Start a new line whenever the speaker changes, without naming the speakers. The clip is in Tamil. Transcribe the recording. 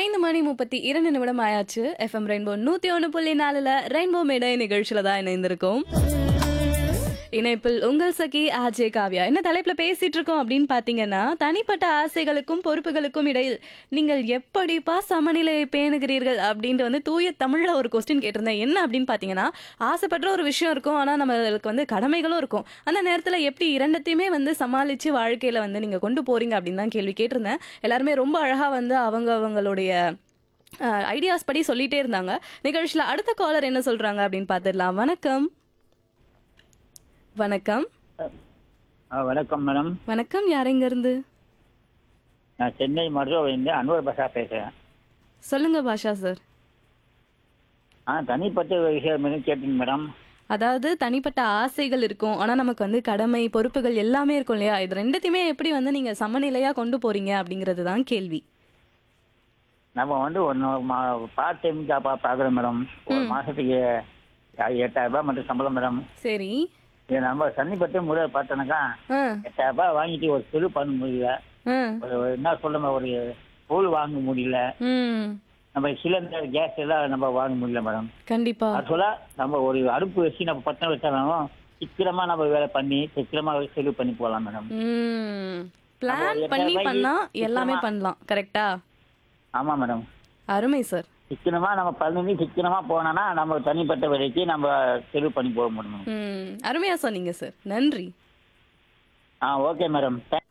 ஐந்து மணி முப்பத்தி இரண்டு நிமிடம் ஆயாச்சு எஃப்எம் ரெயின்போ நூத்தி ஒன்று புள்ளி நாலுல ரெயின்போ மேடை நிகழ்ச்சியில தான் இணைந்திருக்கோம் இணைப்பில் உங்கள் சகி ஆஜே காவ்யா என்ன தலைப்புல பேசிட்டு இருக்கோம் அப்படின்னு பாத்தீங்கன்னா தனிப்பட்ட ஆசைகளுக்கும் பொறுப்புகளுக்கும் இடையில் நீங்கள் எப்படிப்பா சமநிலையை பேணுகிறீர்கள் அப்படின்ட்டு வந்து தூய தமிழ்ல ஒரு கொஸ்டின் கேட்டிருந்தேன் என்ன அப்படின்னு பாத்தீங்கன்னா ஆசைப்படுற ஒரு விஷயம் இருக்கும் ஆனா நம்மளுக்கு வந்து கடமைகளும் இருக்கும் அந்த நேரத்துல எப்படி இரண்டத்தையுமே வந்து சமாளிச்சு வாழ்க்கையில வந்து நீங்க கொண்டு போறீங்க அப்படின்னு தான் கேள்வி கேட்டிருந்தேன் எல்லாருமே ரொம்ப அழகா வந்து அவங்க அவங்களுடைய ஐடியாஸ் படி சொல்லிட்டே இருந்தாங்க நிகழ்ச்சியில அடுத்த காலர் என்ன சொல்றாங்க அப்படின்னு பார்த்துடலாம் வணக்கம் வணக்கம்
ஆ, வணக்கம் மேடம்
வணக்கம் யார் எங்க இருந்து
நான் சென்னை மருத்துவமனையிலிருந்து அன்வர் பசா பேசுகிறேன்
சொல்லுங்க பாஷா சார்
ஆ தனிப்பட்ட விஷயம் எதுவும் கேட்டீங்க மேடம்
அதாவது தனிப்பட்ட ஆசைகள் இருக்கும் ஆனா நமக்கு வந்து கடமை பொறுப்புகள் எல்லாமே இருக்கும் இல்லையா இது ரெண்டுத்தையுமே எப்படி வந்து நீங்க சமநிலையா கொண்டு போறீங்க அப்படிங்கிறது தான் கேள்வி
நம்ம வந்து ஒன்று பார்ட் டைம் ஜாப்பாக பார்க்குறோம் மேடம் ஒரு மாதத்துக்கு எட்டாயிரம் ரூபாய் மட்டும் சம்பளம் மேடம்
சரி
இது நம்ம தனிப்பட்ட முறையில் பார்த்தோன்னாக்கா
ஆ
எட்டாயிரம் ரூபாய் வாங்கிட்டு ஒரு செலவு பண்ண முடியல
ஆ
ஒரு என்ன சொல்லுங்க ஒரு பொருள் வாங்க முடியல
ம்
நம்ம சிலிண்டர் கேஸ் எல்லாம் நம்ம வாங்க முடியல மேடம்
கண்டிப்பா
ஆக்சுவலா நம்ம ஒரு அடுப்பு வச்சு நம்ம பத்திரம் வச்சாலும் சீக்கிரமா நம்ம வேலை பண்ணி சீக்கிரமா செலவு பண்ணி போகலாம் மேடம்
ம் பிளான்
ஒரு
பண்ணி
எட்டாயிரம்
பண்ணா
ரூபாய்க்கு
எல்லாமே
சுத்தமா-
பண்ணலாம் கரெக்டா
ஆமா மேடம்
அருமை சார்
சிக்கனமா நம்ம பண்ணி சிக்கனமா போனோம்னா நம்ம தனிப்பட்ட விலைக்கு நம்ம செலவு பண்ணி போக முடியும்
ம் அருமையா சொன்னீங்க சார் நன்றி
ஆ ஓகே மேடம்